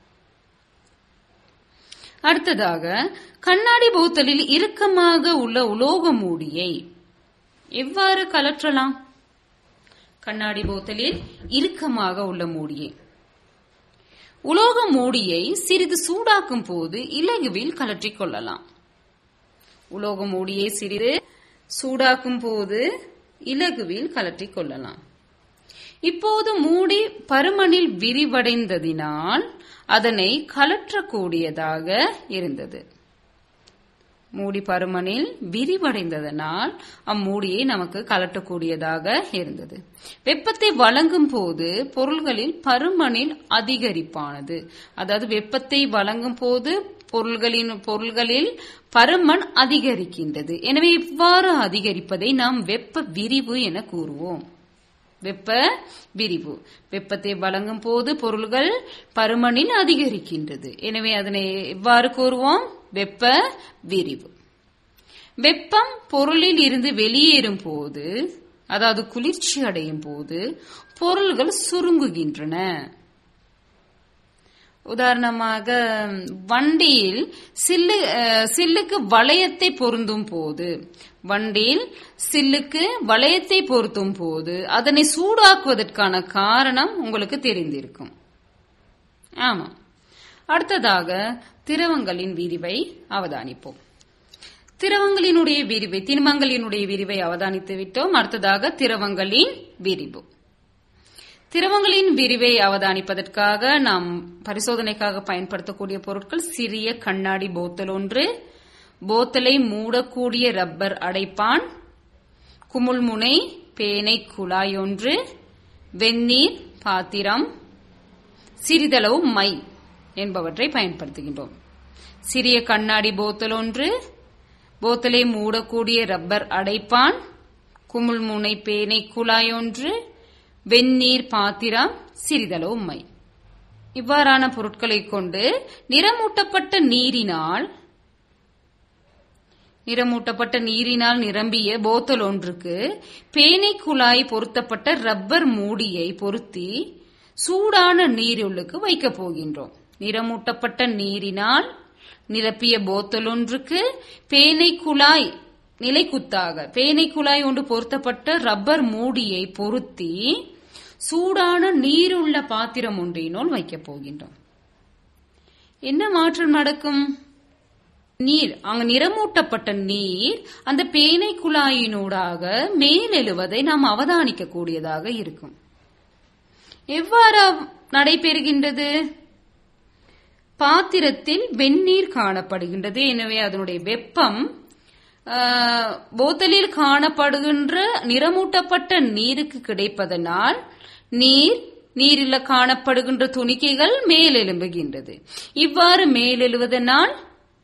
அடுத்ததாக கண்ணாடி போத்தலில் இறுக்கமாக உள்ள உலோக மூடியை எவ்வாறு கலற்றலாம் கண்ணாடி போத்தலில் இறுக்கமாக உள்ள மூடியை உலோக மூடியை சிறிது சூடாக்கும் போது இலகுவில் கலற்றிக் கொள்ளலாம் உலோக மூடியை சிறிது சூடாக்கும் போது இலகுவில் கலற்றிக் கொள்ளலாம் இப்போது மூடி பருமனில் விரிவடைந்ததினால் அதனை கலற்றக்கூடியதாக இருந்தது மூடி பருமனில் விரிவடைந்ததனால் அம்மூடியை நமக்கு கலட்டக்கூடியதாக இருந்தது வெப்பத்தை வழங்கும் போது பொருள்களில் பருமனில் அதிகரிப்பானது அதாவது வெப்பத்தை வழங்கும் போது பொருள்களின் பொருள்களில் பருமன் அதிகரிக்கின்றது எனவே இவ்வாறு அதிகரிப்பதை நாம் வெப்ப விரிவு என கூறுவோம் வெப்ப விரிவு வெப்பத்தை வழங்கும் போது பொருள்கள் பருமனில் அதிகரிக்கின்றது எனவே அதனை எவ்வாறு கூறுவோம் வெப்ப விரிவு வெப்பம் பொருளில் இருந்து வெளியேறும் போது அதாவது குளிர்ச்சி அடையும் போது பொருள்கள் சுருங்குகின்றன உதாரணமாக வண்டியில் சில்லு அஹ், சில்லுக்கு வளையத்தை பொருந்தும் போது வண்டியில் சில்லுக்கு வளையத்தை பொருத்தும் போது அதனை சூடாக்குவதற்கான காரணம் உங்களுக்கு தெரிந்திருக்கும் ஆமா அடுத்ததாக திரவங்களின் விரிவை அவதானிப்போம் திரவங்களினுடைய விரிவை திண்மங்களினுடைய விரிவை அவதானித்து விட்டோம் அடுத்ததாக திரவங்களின் விரிவு திரவங்களின் விரிவை அவதானிப்பதற்காக நாம் பரிசோதனைக்காக பயன்படுத்தக்கூடிய பொருட்கள் சிறிய கண்ணாடி போத்தல் ஒன்று போத்தலை மூடக்கூடிய ரப்பர் அடைப்பான் குமுள்முனை பேனை குழாய் ஒன்று வெந்நீர் பாத்திரம் சிறிதளவு மை என்பவற்றை பயன்படுத்துகின்றோம் சிறிய கண்ணாடி போத்தல் ஒன்று போத்தலை மூடக்கூடிய ரப்பர் அடைப்பான் குமுள்முனை பேனை குழாய் ஒன்று வெந்நீர் பாத்திரம் சிறிதளவு மை இவ்வாறான பொருட்களை கொண்டு நிறமூட்டப்பட்ட நீரினால் நிறமூட்டப்பட்ட நீரினால் நிரம்பிய போத்தல் ஒன்றுக்கு பேனை குழாய் பொருத்தப்பட்ட ரப்பர் மூடியை பொருத்தி சூடான நீருள்ளுக்கு வைக்கப் போகின்றோம் நிறமூட்டப்பட்ட நீரினால் நிரப்பிய போத்தல் ஒன்றுக்கு பேனை குழாய் நிலைக்குத்தாக பேனை குழாய் ஒன்று பொருத்தப்பட்ட ரப்பர் மூடியை பொருத்தி சூடான நீருள்ள பாத்திரம் ஒன்றினுள் வைக்கப் போகின்றோம் என்ன மாற்றம் நடக்கும் நீர் அங்கு நிறமூட்டப்பட்ட நீர் அந்த பேனை குழாயினூடாக மேலெழுவதை நாம் அவதானிக்க கூடியதாக இருக்கும் எவ்வாறு நடைபெறுகின்றது பாத்திரத்தில் வெந்நீர் காணப்படுகின்றது எனவே அதனுடைய வெப்பம் ஆஹ், போத்தலில் காணப்படுகின்ற நிறமூட்டப்பட்ட நீருக்கு கிடைப்பதனால் நீர் நீரில் காணப்படுகின்ற துணிக்கைகள் மேலெழும்புகின்றது இவ்வாறு மேலெழுவதனால்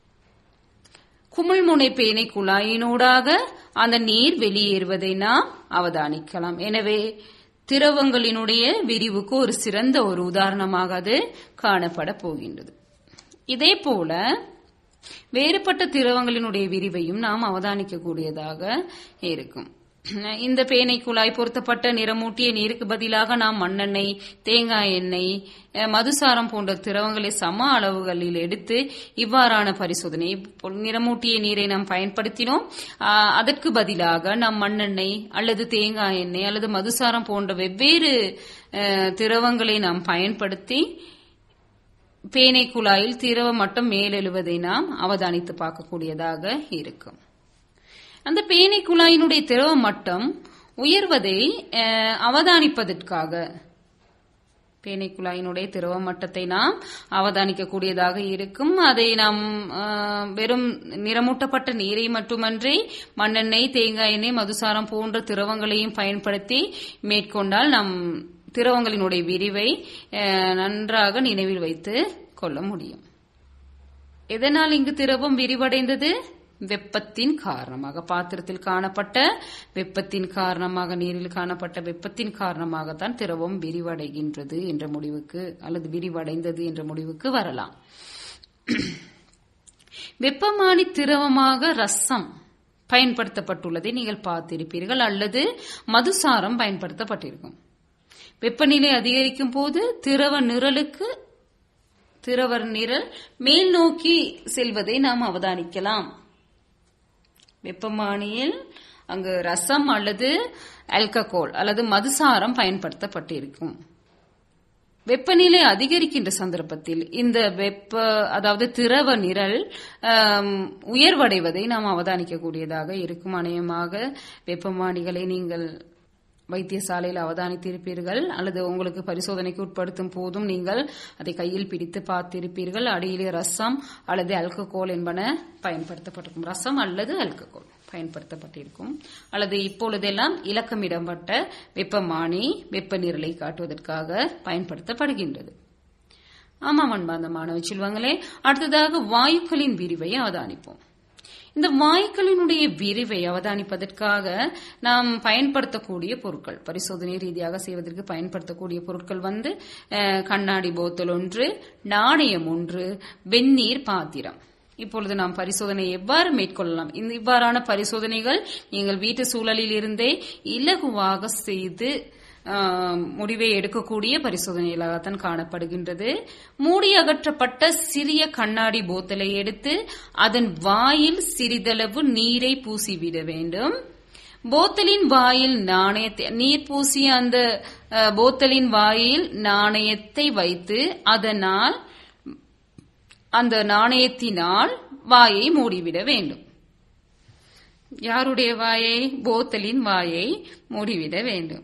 குமிழ்முனை பேனை குழாயினூடாக அந்த நீர் வெளியேறுவதை நாம் அவதானிக்கலாம் எனவே திரவங்களினுடைய விரிவுக்கு ஒரு சிறந்த ஒரு உதாரணமாக அது காணப்பட போகின்றது இதே போல வேறுபட்ட திரவங்களினுடைய விரிவையும் நாம் அவதானிக்க கூடியதாக இருக்கும் இந்த பேனை குழாய் பொருத்தப்பட்ட நிறமூட்டிய நீருக்கு பதிலாக நாம் மண்ணெண்ணெய் தேங்காய் எண்ணெய் அஹ், மதுசாரம் போன்ற திரவங்களை சம அளவுகளில் எடுத்து இவ்வாறான பரிசோதனை இப்போ நிறமூட்டிய நீரை நாம் பயன்படுத்தினோம் ஆஹ், அதற்கு பதிலாக நாம் மண்ணெண்ணெய் அல்லது தேங்காய் எண்ணெய் அல்லது மதுசாரம் போன்ற வெவ்வேறு அஹ், திரவங்களை நாம் பயன்படுத்தி பேனை குழாயில் திரவ மட்டம் மேலெழுவதை நாம் அவதானித்து பார்க்கக்கூடியதாக இருக்கும் அந்த பேனை குழாயினுடைய திரவ மட்டம் உயர்வதை அஹ், அவதானிப்பதற்காக பேனை குழாயினுடைய திரவ மட்டத்தை நாம் அவதானிக்கக்கூடியதாக இருக்கும் அதை நாம் அஹ், வெறும் நிறமூட்டப்பட்ட நீரை மட்டுமன்றி மண்ணெண்ணெய் தேங்காய் எண்ணெய் மதுசாரம் போன்ற திரவங்களையும் பயன்படுத்தி மேற்கொண்டால் நம் திரவங்களினுடைய விரிவை அஹ், நன்றாக நினைவில் வைத்து கொள்ள முடியும் எதனால் இங்கு திரவம் விரிவடைந்தது வெப்பத்தின் காரணமாக பாத்திரத்தில் காணப்பட்ட வெப்பத்தின் காரணமாக நீரில் காணப்பட்ட வெப்பத்தின் காரணமாகத்தான் திரவம் விரிவடைகின்றது என்ற முடிவுக்கு அல்லது விரிவடைந்தது என்ற முடிவுக்கு வரலாம் வெப்பமானி திரவமாக ரசம் பயன்படுத்தப்பட்டுள்ளதை நீங்கள் பார்த்திருப்பீர்கள் அல்லது மதுசாரம் பயன்படுத்தப்பட்டிருக்கும் வெப்பநிலை அதிகரிக்கும் போது திரவ நிரலுக்கு திரவர் நிரல் மேல் நோக்கி செல்வதை நாம் அவதானிக்கலாம் வெப்பமானியில் அங்கு ரசம் அல்லது ஆல்கஹால் அல்லது மதுசாரம் பயன்படுத்தப்பட்டிருக்கும் வெப்பநிலை அதிகரிக்கின்ற சந்தர்ப்பத்தில் இந்த வெப்ப அதாவது திரவ நிரல் ஆம், உயர்வடைவதை நாம் அவதானிக்கக்கூடியதாக இருக்கும் அநேகமாக வெப்பமானிகளை நீங்கள் வைத்தியசாலையில் அவதானித்திருப்பீர்கள் அல்லது உங்களுக்கு பரிசோதனைக்கு உட்படுத்தும் போதும் நீங்கள் அதை கையில் பிடித்து பார்த்திருப்பீர்கள் அடியிலே ரசம் அல்லது ஆல்கஹால் என்பன பயன்படுத்தப்பட்டிருக்கும் ரசம் அல்லது ஆல்கஹால் பயன்படுத்தப்பட்டிருக்கும் அல்லது இப்பொழுதெல்லாம் இலக்கமிடப்பட்ட வெப்பமானி வெப்பநிரலை காட்டுவதற்காக பயன்படுத்தப்படுகின்றது ஆமாம் அன்பார்ந்த மாணவ செல்வங்களே அடுத்ததாக வாயுக்களின் விரிவை அவதானிப்போம் இந்த வாயுக்களினுடைய விரிவை அவதானிப்பதற்காக நாம் பயன்படுத்தக்கூடிய பொருட்கள் பரிசோதனை ரீதியாக செய்வதற்கு பயன்படுத்தக்கூடிய பொருட்கள் வந்து அஹ், கண்ணாடி போத்தல் ஒன்று நாணயம் ஒன்று வெந்நீர் பாத்திரம் இப்பொழுது நாம் பரிசோதனை எவ்வாறு மேற்கொள்ளலாம் இந்த இவ்வாறான பரிசோதனைகள் நீங்கள் வீட்டு சூழலில் இருந்தே இலகுவாக செய்து ஆஹ், முடிவை எடுக்கக்கூடிய பரிசோதனைகளாகத்தான் காணப்படுகின்றது மூடி அகற்றப்பட்ட சிறிய கண்ணாடி போத்தலை எடுத்து அதன் வாயில் சிறிதளவு நீரை பூசிவிட வேண்டும் போத்தலின் வாயில் நாணயத்தை நீர் பூசிய அந்த அஹ், போத்தலின் வாயில் நாணயத்தை வைத்து அதனால் அந்த நாணயத்தினால் வாயை மூடிவிட வேண்டும் யாருடைய வாயை போத்தலின் வாயை மூடிவிட வேண்டும்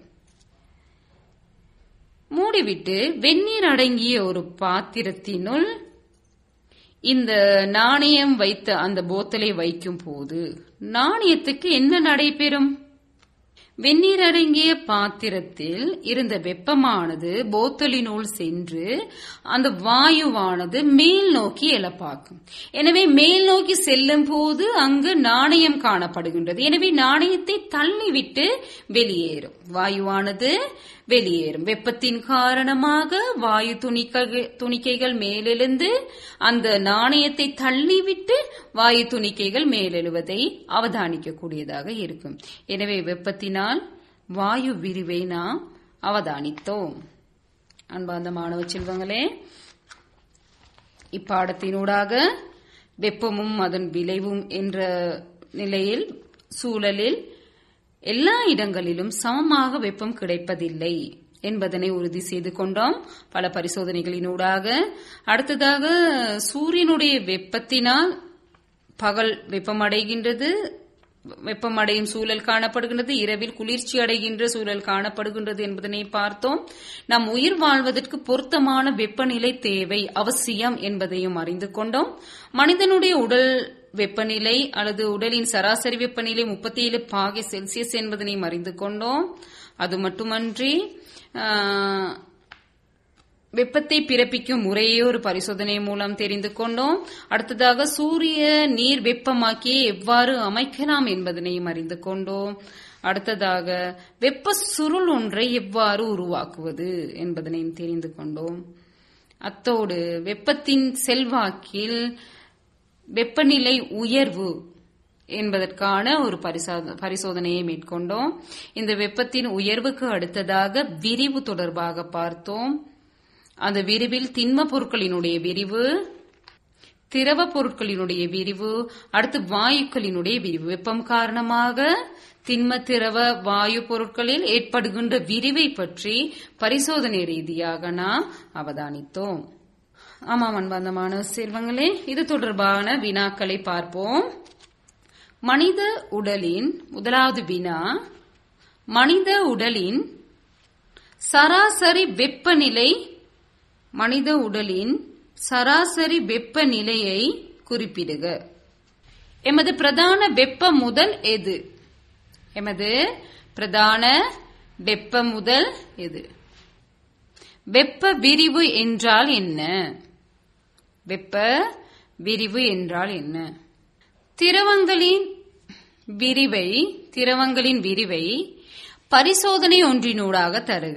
மூடிவிட்டு வெந்நீர் அடங்கிய ஒரு பாத்திரத்தினுள் இந்த நாணயம் வைத்த அந்த போத்தலை வைக்கும் போது நாணயத்துக்கு என்ன நடைபெறும் வெந்நீர் அடங்கிய பாத்திரத்தில் இருந்த வெப்பமானது போத்தலினுள் சென்று அந்த வாயுவானது மேல் நோக்கி எழப்பாக்கும் எனவே மேல் நோக்கி செல்லும் போது அங்கு நாணயம் காணப்படுகின்றது எனவே நாணயத்தை தள்ளிவிட்டு வெளியேறும் வாயுவானது வெளியேறும் வெப்பத்தின் காரணமாக வாயு துணிக்கைகள் துணிக்கைகள் மேலெழுந்து அந்த நாணயத்தை தள்ளிவிட்டு வாயு துணிக்கைகள் மேலெழுவதை அவதானிக்கக்கூடியதாக இருக்கும் எனவே வெப்பத்தினால் வாயு விரிவை நாம் அவதானித்தோம் அன்பார்ந்த மாணவ செல்வங்களே இப்பாடத்தினூடாக வெப்பமும் அதன் விளைவும் என்ற நிலையில் சூழலில் எல்லா இடங்களிலும் சமமாக வெப்பம் கிடைப்பதில்லை என்பதனை உறுதி செய்து கொண்டோம் பல பரிசோதனைகளினூடாக அடுத்ததாக சூரியனுடைய வெப்பத்தினால் பகல் வெப்பமடைகின்றது வெப்பமடையும் சூழல் காணப்படுகின்றது இரவில் குளிர்ச்சி அடைகின்ற சூழல் காணப்படுகின்றது என்பதனை பார்த்தோம் நம் உயிர் வாழ்வதற்கு பொருத்தமான வெப்பநிலை தேவை அவசியம் என்பதையும் அறிந்து கொண்டோம் மனிதனுடைய உடல் வெப்பநிலை அல்லது உடலின் சராசரி வெப்பநிலை முப்பத்தி ஏழு பாகை செல்சியஸ் என்பதனையும் அறிந்து கொண்டோம் அது மட்டுமன்றி ஆஹ், வெப்பத்தை பிறப்பிக்கும் முறையே ஒரு பரிசோதனை மூலம் தெரிந்து கொண்டோம் அடுத்ததாக சூரிய நீர் வெப்பமாக்கியை எவ்வாறு அமைக்கலாம் என்பதனையும் அறிந்து கொண்டோம் அடுத்ததாக வெப்ப சுருள் ஒன்றை எவ்வாறு உருவாக்குவது என்பதனையும் தெரிந்து கொண்டோம் அத்தோடு வெப்பத்தின் செல்வாக்கில் வெப்பநிலை உயர்வு என்பதற்கான ஒரு பரிசா- பரிசோதனையை மேற்கொண்டோம் இந்த வெப்பத்தின் உயர்வுக்கு அடுத்ததாக விரிவு தொடர்பாக பார்த்தோம் அந்த விரிவில் திண்ம பொருட்களினுடைய விரிவு திரவ பொருட்களினுடைய விரிவு அடுத்து வாயுக்களினுடைய விரிவு வெப்பம் காரணமாக திண்ம திரவ வாயு பொருட்களில் ஏற்படுகின்ற விரிவை பற்றி பரிசோதனை ரீதியாக நாம் அவதானித்தோம் ஆமாம் அன்பார்ந்த மாணவ செல்வங்களே இது தொடர்பான வினாக்களை பார்ப்போம் மனித உடலின் முதலாவது வினா மனித உடலின் சராசரி வெப்பநிலை மனித உடலின் சராசரி வெப்பநிலையை குறிப்பிடுக எமது பிரதான வெப்ப முதல் எது எமது பிரதான வெப்ப முதல் எது வெப்ப விரிவு என்றால் என்ன வெப்ப விரிவு என்றால் என்ன திரவங்களின் விரிவை திரவங்களின் விரிவை பரிசோதனை ஒன்றினூடாக தருக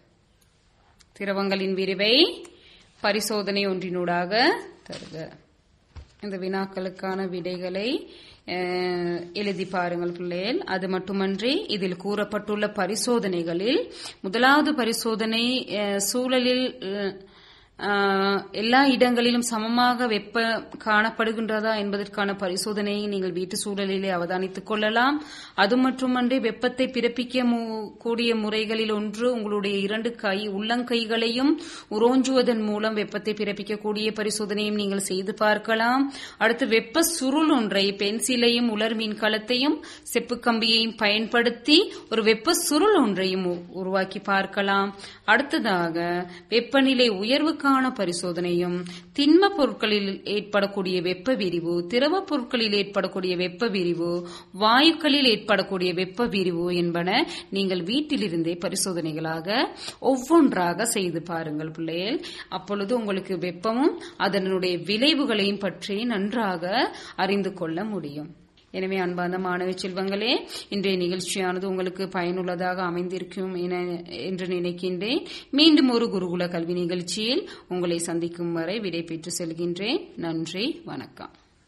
திரவங்களின் விரிவை பரிசோதனை ஒன்றினூடாக தருக இந்த வினாக்களுக்கான விடைகளை அஹ், எழுதி பாருங்கள் பிள்ளைகள் அது மட்டுமன்றி இதில் கூறப்பட்டுள்ள பரிசோதனைகளில் முதலாவது பரிசோதனை அஹ், சூழலில் அஹ், ஆஹ், எல்லா இடங்களிலும் சமமாக வெப்ப காணப்படுகின்றதா என்பதற்கான பரிசோதனையை நீங்கள் வீட்டு சூழலிலே அவதானித்துக் கொள்ளலாம் அது மட்டுமன்றி வெப்பத்தை பிறப்பிக்க மு- கூடிய முறைகளில் ஒன்று உங்களுடைய இரண்டு கை உள்ளங்கைகளையும் உரோஞ்சுவதன் மூலம் வெப்பத்தை பிறப்பிக்கக்கூடிய பரிசோதனையும் நீங்கள் செய்து பார்க்கலாம் அடுத்து வெப்ப சுருள் ஒன்றை பென்சிலையும் உலர் மின்கலத்தையும் செப்பு கம்பியையும் பயன்படுத்தி ஒரு வெப்ப சுருள் ஒன்றையும் உ- உருவாக்கி பார்க்கலாம் அடுத்ததாக வெப்பநிலை உயர்வுக்கான விரிவான பரிசோதனையும் திண்ம பொருட்களில் ஏற்படக்கூடிய வெப்ப விரிவு திரவ பொருட்களில் ஏற்படக்கூடிய வெப்ப விரிவு வாயுக்களில் ஏற்படக்கூடிய வெப்ப விரிவு என்பன நீங்கள் வீட்டிலிருந்தே பரிசோதனைகளாக ஒவ்வொன்றாக செய்து பாருங்கள் பிள்ளைகள் அப்பொழுது உங்களுக்கு வெப்பமும் அதனுடைய விளைவுகளையும் பற்றி நன்றாக அறிந்து கொள்ள முடியும் எனவே அன்பார்ந்த மாணவ செல்வங்களே இன்றைய நிகழ்ச்சியானது உங்களுக்கு பயனுள்ளதாக அமைந்திருக்கும் என என்று நினைக்கின்றேன் மீண்டும் ஒரு குருகுல கல்வி நிகழ்ச்சியில் உங்களை சந்திக்கும் வரை விடை பெற்று செல்கின்றேன் நன்றி வணக்கம்